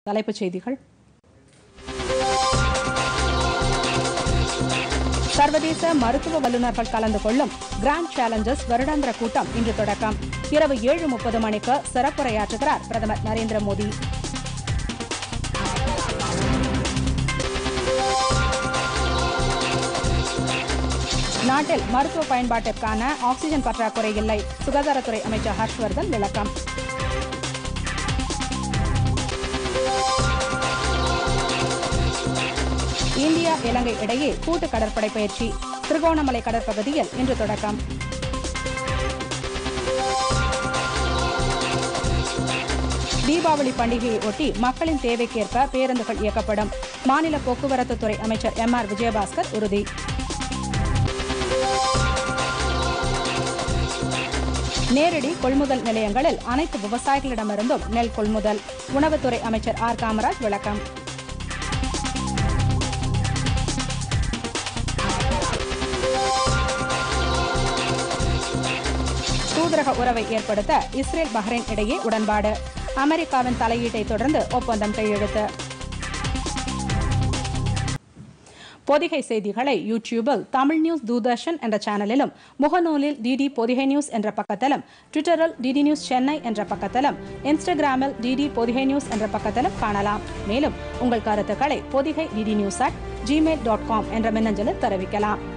தலைப்புச் செய்திகள் சர்வதேச மருத்துவ வல்லுநர்கள் கலந்து கொள்ளும் கிராண்ட் சேலஞ்சர்ஸ் வருடாந்திர கூட்டம் இன்று தொடக்கம் இரவு ஏழு முப்பது மணிக்கு சிறப்புரையாற்றுகிறார் பிரதமர் நரேந்திர மோடி நாட்டில் மருத்துவ பயன்பாட்டிற்கான ஆக்ஸிஜன் பற்றாக்குறை இல்லை சுகாதாரத்துறை அமைச்சர் ஹர்ஷ்வர்தன் விளக்கம் இந்தியா இலங்கை இடையே கூட்டு கடற்படை பயிற்சி திருகோணமலை கடற்பகுதியில் இன்று தொடக்கம் தீபாவளி பண்டிகையை ஒட்டி மக்களின் தேவைக்கேற்ப பேருந்துகள் இயக்கப்படும் மாநில போக்குவரத்து துறை அமைச்சர் எம் ஆர் விஜயபாஸ்கர் உறுதி நேரடி கொள்முதல் நிலையங்களில் அனைத்து விவசாயிகளிடமிருந்தும் நெல் கொள்முதல் உணவுத்துறை அமைச்சர் ஆர் காமராஜ் விளக்கம் தூதரக உறவை ஏற்படுத்த இஸ்ரேல் பஹ்ரைன் இடையே உடன்பாடு அமெரிக்காவின் தலையீட்டை தொடர்ந்து ஒப்பந்தம் கையெழுத்து பொதிகை செய்திகளை யூடியூபில் தமிழ் நியூஸ் தூர்தர்ஷன் என்ற சேனலிலும் முகநூலில் டிடி பொதிகை நியூஸ் என்ற பக்கத்திலும் ட்விட்டரில் டிடி நியூஸ் சென்னை என்ற பக்கத்திலும் இன்ஸ்டாகிராமில் டிடி பொதிகை நியூஸ் என்ற பக்கத்திலும் காணலாம் மேலும் உங்கள் கருத்துக்களை Podhigai DD news at Gmail dot com என்ற மின்னஞ்சலில் தெரிவிக்கலாம்